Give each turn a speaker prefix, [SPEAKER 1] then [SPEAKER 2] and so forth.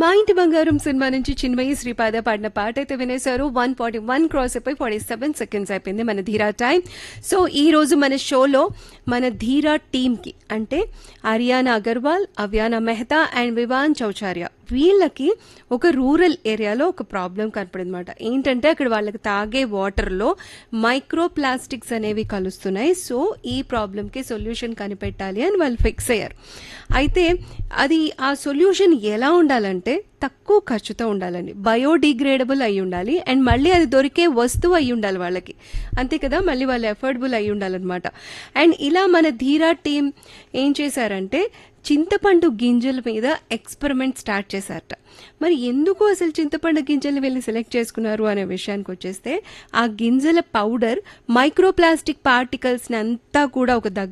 [SPEAKER 1] మా ఇంటి బంగారం సినిమా నుంచి చిన్మయి శ్రీపాద పాడిన పాట అయితే వినేశారు వన్ ఫార్టీ వన్ క్రాస్ అయిపోయి ఫార్టీ సెవెన్ సెకండ్స్ అయిపోయింది మన ధీరా టైం సో ఈ రోజు మన షోలో మన ధీరా టీంకి అంటే అరియానా అగర్వాల్ అవ్యానా మెహతా అండ్ వివాన్ చౌచార్య వీళ్ళకి ఒక రూరల్ ఏరియాలో ఒక ప్రాబ్లం కనపడింది అనమాట ఏంటంటే అక్కడ వాళ్ళకి తాగే వాటర్లో మైక్రో ప్లాస్టిక్స్ అనేవి కలుస్తున్నాయి సో ఈ ప్రాబ్లంకి సొల్యూషన్ కనిపెట్టాలి అని వాళ్ళు ఫిక్స్ అయ్యారు అయితే అది ఆ సొల్యూషన్ ఎలా ఉండాలంటే తక్కువ ఖర్చుతో ఉండాలండి బయోడిగ్రేడబుల్ అయి ఉండాలి అండ్ మళ్ళీ అది దొరికే వస్తువు అయి ఉండాలి వాళ్ళకి అంతే కదా మళ్ళీ వాళ్ళు ఎఫోర్డబుల్ అయి ఉండాలన్నమాట అండ్ ఇలా మన ధీరా టీం ఏం చేశారంటే చింతపండు గింజల మీద ఎక్స్పెరిమెంట్ స్టార్ట్ చేశారట మరి ఎందుకు అసలు చింతపండు గింజలు వెళ్ళి సెలెక్ట్ చేసుకున్నారు అనే విషయానికి వచ్చేస్తే ఆ గింజల పౌడర్ మైక్రోప్లాస్టిక్ పార్టికల్స్ని అంతా కూడా ఒక దగ్గర